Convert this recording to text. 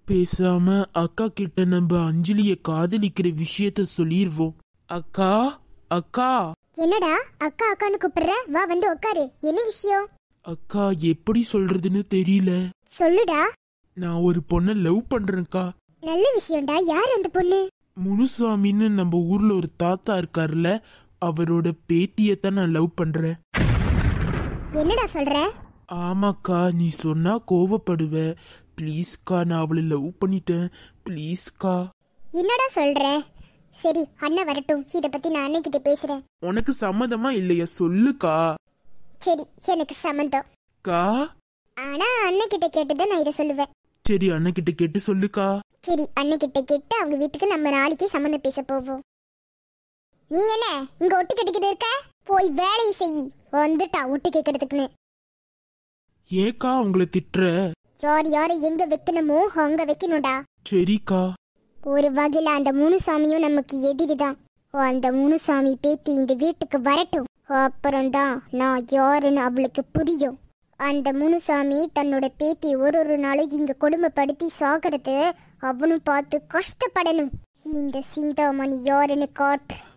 பேசாம அக்கா கிட்ட நம்ம அஞ்சலிய காதலிக்கிற விஷயத்த சொல்லிடுவோம் அக்கா அக்கா என்னடா அக்கா அக்கான்னு கூப்பிடுற வா வந்து உட்காரு என்ன விஷயம் அக்கா எப்படி சொல்றதுன்னு தெரியல சொல்லுடா நான் ஒரு பொண்ணை லவ் பண்றேன்க்கா நல்ல விஷயம்டா யார் அந்த பொண்ணு முனுசாமின்னு நம்ம ஊர்ல ஒரு தாத்தா இருக்காருல்ல அவரோட பேத்தியத்தான் நான் லவ் பண்றேன் என்னடா சொல்ற ஆமாக்கா நீ சொன்னா கோவப்படுவ ப்ளீஸ்க்கா நான் அவளை லவ் பண்ணிட்டேன் ப்ளீஸ்க்கா என்னடா சொல்ற சரி அண்ணன் வரட்டும் இத பத்தி நான் அண்ணன் பேசுறேன் உனக்கு சம்மதமா இல்லையா சொல்லுக்கா சரி எனக்கு சம்மந்தம் கா ஆனா அண்ணன் கிட்ட கேட்டுதான் நான் இதை சொல்லுவேன் சரி அண்ணன்கிட்ட கேட்டு சொல்லுக்கா சரி அண்ணன் கிட்ட கேட்டு அவங்க வீட்டுக்கு நம்ம நாளைக்கு சம்மந்தம் பேச போவோம் நீ என்ன இங்க ஒட்டு கட்டிக்கிட்டு இருக்க போய் வேலையை செய் வந்துட்டா ஒட்டு கேட்கறதுக்குன்னு ஏக்கா உங்களை திட்டுற யார் யாரை எங்க வைக்கணுமோ அங்க வைக்கணும்டா சரிக்கா ஒரு வகையில அந்த முனுசாமியும் நமக்கு எதிரிதான் அந்த முனுசாமி பேத்தி இந்த வீட்டுக்கு வரட்டும் அப்புறம்தான் நான் யாருன்னு அவளுக்கு புரியும் அந்த முனுசாமி தன்னோட பேத்தி ஒரு ஒரு நாளும் இங்க கொடுமைப்படுத்தி சாகிறது அவனும் பார்த்து கஷ்டப்படணும் இந்த சிந்தாமணி யாருன்னு காட்டு